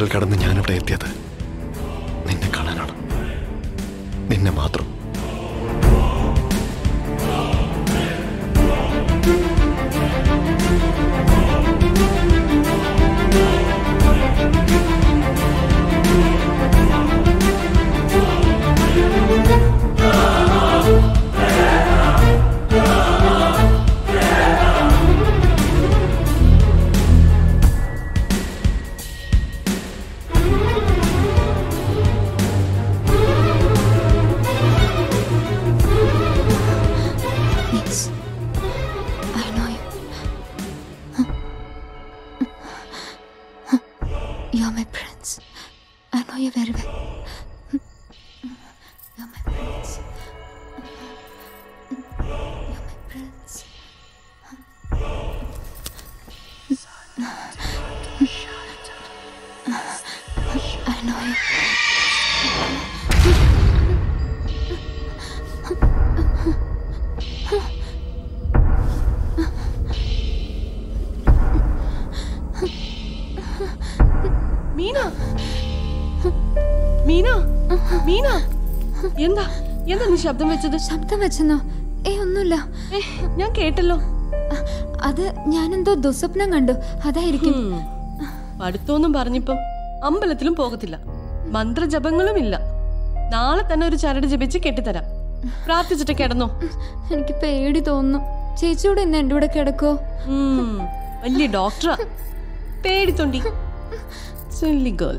കടൽ കടന്ന് ഞാനിവിടെ എത്തിയത് നിന്നെ കാണാനാണ് നിന്നെ മാത്രം Yes. I know you. You're my prince. I know you very well. You're my prince. You're my prince. I know you. Meena Meena Meena എന്താ എന്താ നീ ശബ്ദം വെച്ചത് ശബ്ദം വെച്ചെന്നോ ഏ ഒന്നുമില്ല ഏ, ഞാൻ കേട്ടല്ലോ അ- അത് ഞാനെന്തോ ദുസ്വപ്നം കണ്ടു അതായിരിക്കും ഉം. പഠിത്തമൊന്നും പറഞ്ഞിപ്പം അമ്പലത്തിലും പോകത്തില്ല മന്ത്രജപങ്ങളും ഇല്ല നാളെ തന്നെ ഒരു ചരട് ജപിച്ച് കെട്ടിത്തരാം പ്രാർത്ഥിച്ചിട്ട് കിടന്നോ എനിക്ക് പേടി തോന്നുന്നു ചേച്ചിയോട് ഇന്ന് എൻ്റെ കൂടെ കിടക്കോ ഉം, വലിയ ഡോക്ടറാ പേടിത്തൊണ്ടി സില്ലി ഗേൾ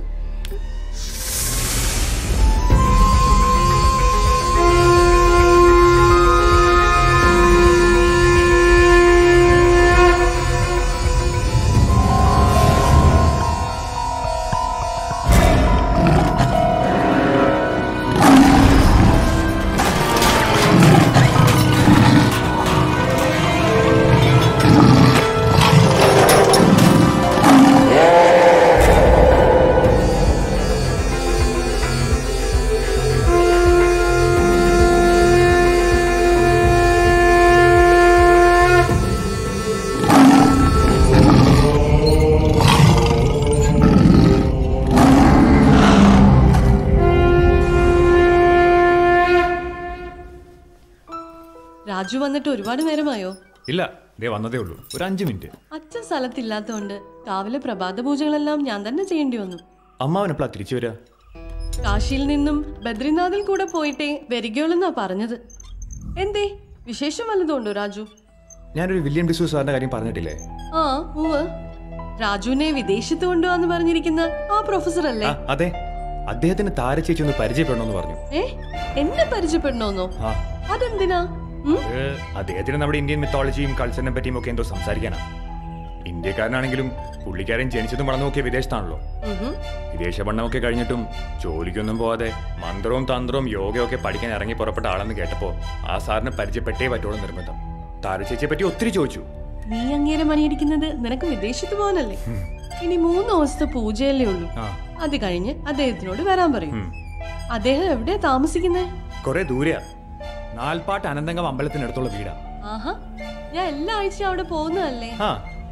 രാജു വന്നിട്ട് ഒരുപാട് നേരമായോ ഇല്ല ദേ വന്നതേ ഉള്ളൂ ഒരു അഞ്ച് മിനിറ്റ് അച്ഛൻ സ്ഥലത്തില്ലാത്തതുകൊണ്ട് രാവിലെ പ്രഭാത പൂജകളെല്ലാം ഞാൻ തന്നെ ചെയ്യേണ്ടി വന്നു അമ്മാവനെപ്പോഴാ തിരിച്ചു വരിക കാശിയിൽ നിന്നും ബദ്രിനാഥിൽ കൂടെ പോയിട്ടേ വരികയുള്ളെന്നാ പറഞ്ഞത് എന്തേ വിശേഷം വല്ലതുണ്ടോ രാജു ഞാനൊരു വില്യം ഡിസൂസ് സാറിന്റെ കാര്യം പറഞ്ഞിട്ടില്ലേ ആ ഉവ് രാജുവിനെ വിദേശത്ത് കൊണ്ടുപോവാന്ന് പറഞ്ഞിരിക്കുന്ന ആ പ്രൊഫസർ അല്ലേ ആ അതെ അദ്ദേഹത്തിന് താരചേച്ചി ഒന്ന് പരിചയപ്പെടണമെന്ന് പറഞ്ഞു ഏ എന്നെ പരിചയപ്പെടണോന്നോ ആ അതെന്തിനാ ഉം? അത് അദ്ദേഹത്തിന് നമ്മുടെ ഇന്ത്യൻ മിത്തോളജിയും കൾച്ചറിനെ പറ്റിയും ഒക്കെ എന്തോ സംസാരിക്കാനാ ഇന്ത്യക്കാരനാണെങ്കിലും പുള്ളിക്കാരൻ ജനിച്ചതും വളർന്നതൊക്കെ വിദേശത്താണല്ലോ ഉഹും. വിദേശ പഠനമൊക്കെ കഴിഞ്ഞിട്ടും ജോലിക്കൊന്നും പോവാതെ മന്ത്രവും തന്ത്രവും യോഗയൊക്കെ പഠിക്കാൻ ഇറങ്ങി പുറപ്പെട്ട ആളെന്ന് കേട്ടപ്പോ ആ സാറിനെ പരിചയപ്പെട്ടേ പറ്റുള്ളൂ നിർബന്ധം താരചേച്ചിയെ പറ്റി ഒത്തിരി ചോദിച്ചു നീ അങ്ങേരെ മണിയടിക്കുന്നത് നിനക്ക് വിദേശത്ത് പോകാനല്ലേ ഇനി മൂന്ന് ദിവസത്തെ പൂജയല്ലേ ഉള്ളൂ ആ അത് കഴിഞ്ഞ് അദ്ദേഹത്തിനോട് വരാൻ പറയും ഉം. അദ്ദേഹം എവിടെയാ താമസിക്കുന്നേ കുറെ ദൂരെയാ നാൽപ്പാട്ട് അനന്തങ്കം അമ്പലത്തിനടുത്തുള്ള വീടാ ആഹാ ഞാൻ എല്ലാ ആഴ്ചയും അവിടെ പോകുന്നതല്ലേ ആ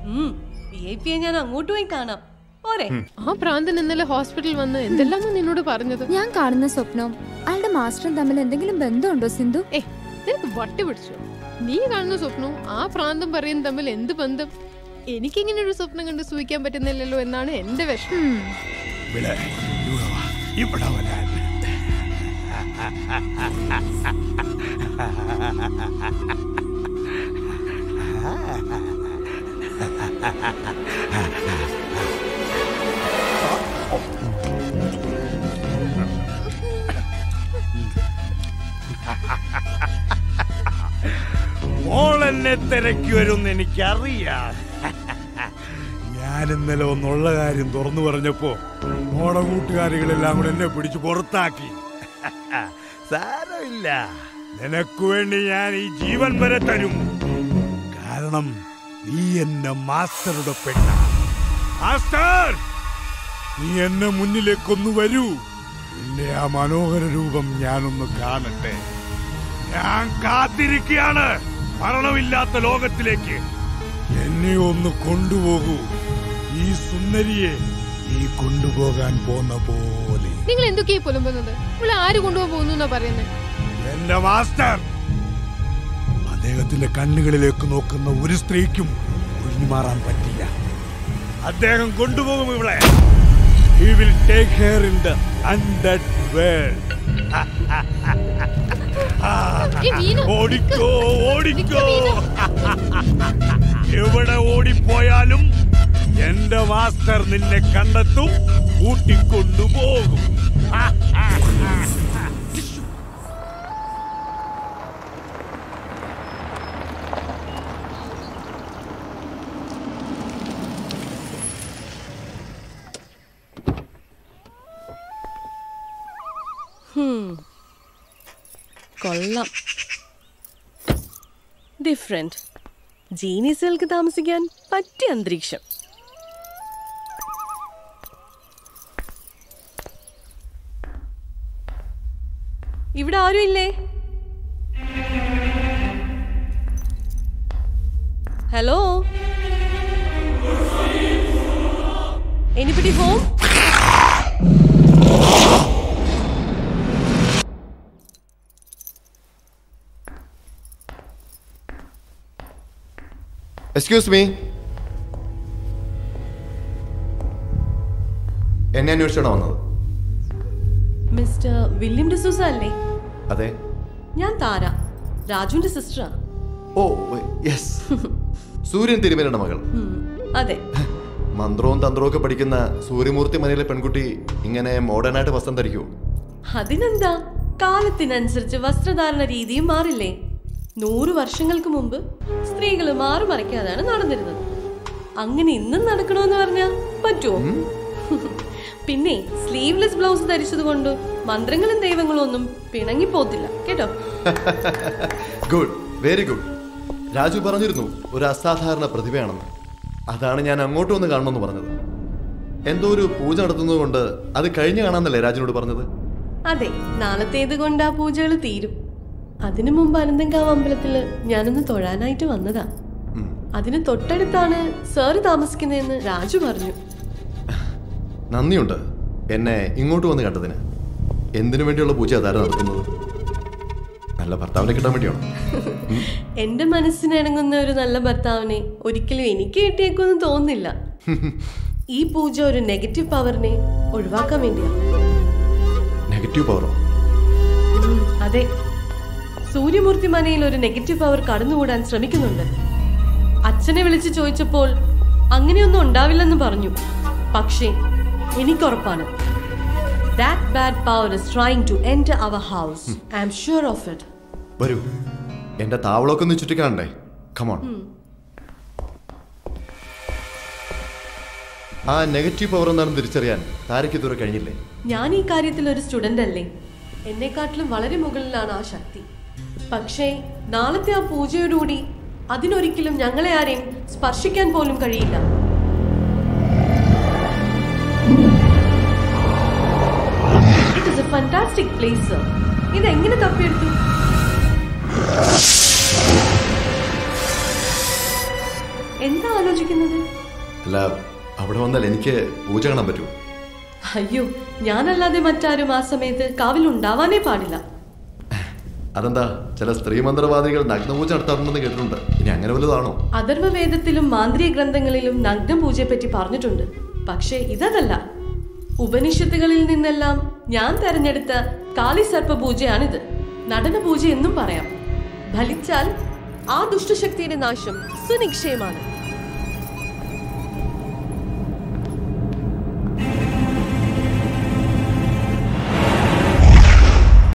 വി ഐ പിയെ ഞാൻ അങ്ങോട്ട് പോയി കാണാം പോരെ ആ പ്രാന്തൻ ഇന്നലെ ഹോസ്പിറ്റലിൽ വന്ന് എന്തെല്ലാമാ നിന്നോട് പറഞ്ഞത് ഞാൻ കാണുന്ന സ്വപ്നവും അയാളുടെ മാസ്റ്ററും തമ്മിൽ എന്തെങ്കിലും ബന്ധമുണ്ടോ സിന്ധു ഏ നിനക്ക് വട്ടി പിടിച്ചോ നീ കാണുന്ന സ്വപ്നവും ആ പ്രാന്തം പറയുന്ന തമ്മിൽ എന്ത് ബന്ധം എനിക്കിങ്ങനെ ഒരു സ്വപ്നം കണ്ട് സൂഹിക്കാൻ പറ്റുന്നില്ലല്ലോ എന്നാണ് എന്റെ വിഷമം ഉം. ഇവിടെ ഇവിടെ വാ. ഇവിടെ വരാൻ മോൾ എന്നെ തിരക്കി വരുമെന്ന് എനിക്കറിയാം ഞാൻ ഇന്നലെ ഒന്നുള്ള കാര്യം തുറന്നു പറഞ്ഞപ്പോ മോടെ കൂട്ടുകാരികളെല്ലാം കൂടെ എന്നെ പിടിച്ച് പുറത്താക്കി സാരമില്ല നിനക്ക് വേണ്ടി ഞാൻ ഈ ജീവൻ വരെ തരും കാരണം നീ എന്റെ മാസ്റ്ററുടെ പെണ്ണ മാസ്റ്റർ നീ എന്നെ മുന്നിലേക്കൊന്നു വരൂ നിന്റെ ആ മനോഹര രൂപം ഞാനൊന്ന് കാണട്ടെ ഞാൻ കാത്തിരിക്കുകയാണ് മരണമില്ലാത്ത ലോകത്തിലേക്ക് എന്നെ ഒന്ന് കൊണ്ടുപോകൂ ഈ സുന്ദരിയെ നീ കൊണ്ടുപോകാൻ പോന്ന പോലെ നിങ്ങൾ എന്തൊക്കെയാ പുലമ്പുന്നത് ഇവിടെ ആര് കൊണ്ടുപോകാൻ പോകുന്നു എന്നാ പറയുന്നത് എന്റെ മാസ്റ്റർ അദ്ദേഹത്തിന്റെ കണ്ണുകളിലേക്ക് നോക്കുന്ന ഒരു സ്ത്രീക്കും ഒഴിഞ്ഞു മാറാൻ പറ്റില്ല അദ്ദേഹം കൊണ്ടുപോകും ഇവിടെ He will take her in the undead world. ഏയ് മീനു, ഓടിക്കോ ഓടിക്കോ നിക്ക് എവിടെ ഓടിപ്പോയാലും എന്റെ മാസ്റ്റർ നിന്നെ കണ്ടെത്തും കൂട്ടിക്കൊണ്ടുപോകും കൊള്ളാം ഡിഫറെന്റ് ജീനീസുകൾക്ക് താമസിക്കാൻ പറ്റിയ അന്തരീക്ഷം ഇവിടെ ആരും ഇല്ലേ hello anybody home excuse me എന്നെ അന്വേഷിച്ചാണോ വന്നത് മിസ്റ്റർ വില്യം ഡിസൂസ അല്ലേ അതെ ഞാൻ താര രാജുവിന്റെ സിസ്റ്ററാ ഓ യെസ് സൂര്യൻ തിരുമേനയുടെ മകൾ അതെ മന്ത്രവും തന്ത്രവും ഒക്കെ പഠിക്കുന്ന സൂര്യമൂർത്തി മനയിലെ പെൺകുട്ടി ഇങ്ങനെ മോഡേൺ ആയിട്ട് വസ്ത്രം ധരിക്കുമോ അതിനെന്താ കാലത്തിനനുസരിച്ച് വസ്ത്രധാരണ രീതിയും മാറില്ലേ നൂറ് വർഷങ്ങൾക്ക് മുമ്പ് സ്ത്രീകൾ മാറി മറയ്ക്കാതാണ് നടന്നിരുന്നത് അങ്ങനെ ഇന്നും നടക്കണമെന്ന് പറഞ്ഞാ പറ്റുമോ പിന്നെ സ്ലീവ്ലെസ് ബ്ലൗസ് ധരിച്ചത് കൊണ്ട് മന്ത്രങ്ങളും ദൈവങ്ങളും ഒന്നും പിണങ്ങിപ്പോത്തില്ല കേട്ടോ ഗുഡ് വെരി ഗുഡ് രാജു പറഞ്ഞിരുന്നു ഒരു അസാധാരണ പ്രതിഭയാണെന്ന് അതാണ് ഞാൻ അങ്ങോട്ട് വന്ന് കാണണമെന്ന് പറഞ്ഞത് എന്തോ ഒരു പൂജ നടത്തുന്നത് കൊണ്ട് അത് കഴിഞ്ഞ് കാണാന്നല്ലേ രാജുനോട് പറഞ്ഞത് അതെ നാളത്തേത് കൊണ്ട് ആ പൂജകൾ തീരും അതിനു മുമ്പ് അനന്തങ്കാവ് അമ്പലത്തില് ഞാനൊന്ന് തൊഴാനായിട്ട് വന്നതാ അതിന് തൊട്ടടുത്താണ് സാറ് താമസിക്കുന്നതെന്ന് രാജു പറഞ്ഞു നന്ദിയുണ്ട് എന്നെ ഇങ്ങോട്ട് വന്ന് കണ്ടതിന് എന്തിനു വേണ്ടിയുള്ള പൂജ അതാരം നടത്തുന്നത് നല്ല ഭർത്താവിനെ കിട്ടാൻ വേണ്ടിയാണോ എന്റെ മനസ്സിന് ഇണങ്ങുന്ന ഒരു നല്ല ഭർത്താവിനെ ഒരിക്കലും എനിക്ക് കിട്ടിയേക്കൊന്നും തോന്നുന്നില്ല ഈ പൂജ ഒരു നെഗറ്റീവ് പവറിനെ ഒഴിവാക്കാൻ വേണ്ടിയാ നെഗറ്റീവ് പവറോ ഉം, അതെ സൂര്യമൂർത്തി മനയിൽ ഒരു നെഗറ്റീവ് പവർ കടന്നുകൂടാൻ ശ്രമിക്കുന്നുണ്ട് അച്ഛനെ വിളിച്ച് ചോദിച്ചപ്പോൾ അങ്ങനെയൊന്നും ഉണ്ടാവില്ലെന്ന് പറഞ്ഞു പക്ഷേ എനിക്കുറപ്പാണ് that bad power is trying to enter our house I am sure of it വരൂ എന്റെ താവളമൊക്കെ ഒന്ന് ചുറ്റിക്കാണണ്ടേ കമോൺ ആ നെഗറ്റീവ് പവർ എന്താണെന്ന് തിരിച്ചറിയാൻ താരയ്ക്ക് ഇതുവരെ കഴിഞ്ഞില്ലേ ഞാൻ ഈ കാര്യത്തിൽ ഒരു സ്റ്റുഡന്റ് അല്ലേ എന്നെക്കാട്ടിലും വളരെ മുകളിലാണ് ആ ശക്തി പക്ഷേ നാളത്തെ ആ പൂജയോടുകൂടി അതിനൊരിക്കലും ഞങ്ങളെ ആരെയും സ്പർശിക്കാൻ പോലും കഴിയില്ല it is a fantastic place ഇത് എങ്ങനെ തപ്പിയെടുത്തു എന്താ ആലോചിക്കുന്നത് അല്ല അവിടെ വന്നാൽ എനിക്ക് പൂജ കാണാൻ പറ്റുമോ അയ്യോ ഞാനല്ലാതെ മറ്റാരും ആ സമയത്ത് കാവിൽ ഉണ്ടാവാനേ പാടില്ല അതെന്താ ചില സ്ത്രീ മന്ത്രവാദികൾ നഗ്നപൂജ നടത്താറുണ്ടെന്ന് കേട്ടിട്ടുണ്ട് ഇനി അങ്ങനെ വലുതാണോ അഥർവവേദത്തിലും മാന്ത്രിക ഗ്രന്ഥങ്ങളിലും നഗ്നപൂജയെ പറ്റി പറഞ്ഞിട്ടുണ്ട് പക്ഷേ ഇതല്ല ഉപനിഷത്തുകളിൽ നിന്നെല്ലാം ഞാൻ തെരഞ്ഞെടുത്ത കാളിസർപ്പ പൂജയാണിത് നടന പൂജ എന്നും പറയാം ഫലിച്ചാൽ ആ ദുഷ്ടശക്തിയുടെ നാശം സുനിക്ഷയമാണ്